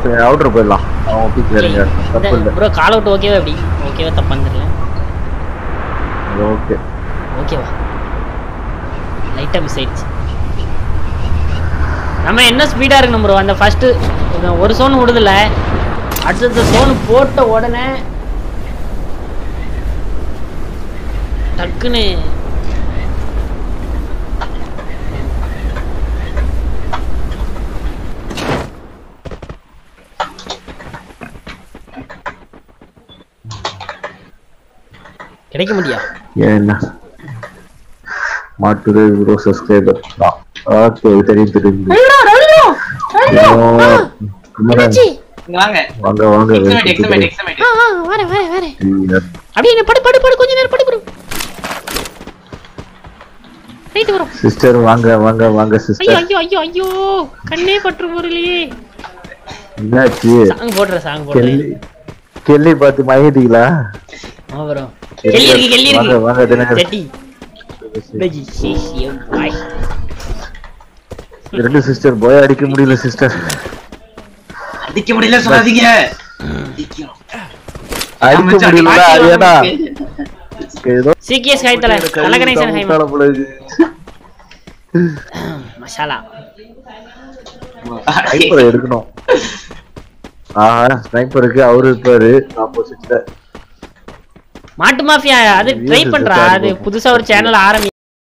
Outer போயிடலாம் அவன் பீக்ல இருங்க தப்பு இல்லை ப்ரோ கால் அவுட் ஓகேவா எப்படி ஓகேவா தப்பான்னு தெரியல ஓகே ஓகேவா லைட்டாக மிஸ் ஆயிடுச்சு நம்ம என்ன ஸ்பீடாக இருக்கணும் ப்ரோ அந்த ஃபஸ்ட்டு ஒரு சோன் விடுதில்ல அடுத்தடுத்த சோன் போட்ட உடனே டக்குன்னு கிடைக்க முடியா ஏன் என்ன மாட்டுது ப்ரோ சப்ஸ்கிரைபர் தான் ஓகே தெரியும் தெரியும் குமரன் இங்க வாங்க வாங்க வாங்க எக்ஸமேட் எக்ஸமேட் எக்ஸமேட் ஆ ஆ வரேன் வரேன் வரேன் வெயிட் அப்படியே என்ன படு படு படு கொஞ்ச நேரம் படு படு ரைட்டு வரும் சிஸ்டர் வாங்க வாங்க வாங்க ஐயோ சிஸ்டர் ஐயோ ஐயோ ஐயோ கண்ணே பற்று பொருளையே என்னாச்சு சாங் போடுறேன் சாங் போடுறேன் கெல்லி கெல்லி பார்த்து மயங்கிட்டீங்களா ஆமா bro கெல்லி இருக்கு கெல்லி வாங்க இருக்கு வாங்க தினகர் செட்டி வெஜி சிசியம் பாய் ரெண்டு சிஸ்டர் போய் அடிக்க முடியல சிஸ்டர் அடிக்க முடியல சொல்லாதீங்க அடிக்கிறோம். அடிக்க மச்சான், முடியல அடி அது ஏன்னா வாங்க. ஏதோ சிகேஎஸ் ஹைத்தல நல்ல கனெக்ஷன் ஹை முட்டாள போல இருக்கு. மசாலா ஸ்னைப்பர் எடுக்கணும் ஆஹா ஸ்னைப்பருக்கு அவரு இருப்பாரு ஆப்போசிட்ல மாட்டு மாஃபியா அது ட்ரை பண்றா அது புதுசா ஒரு சேனல் ஆரம்பி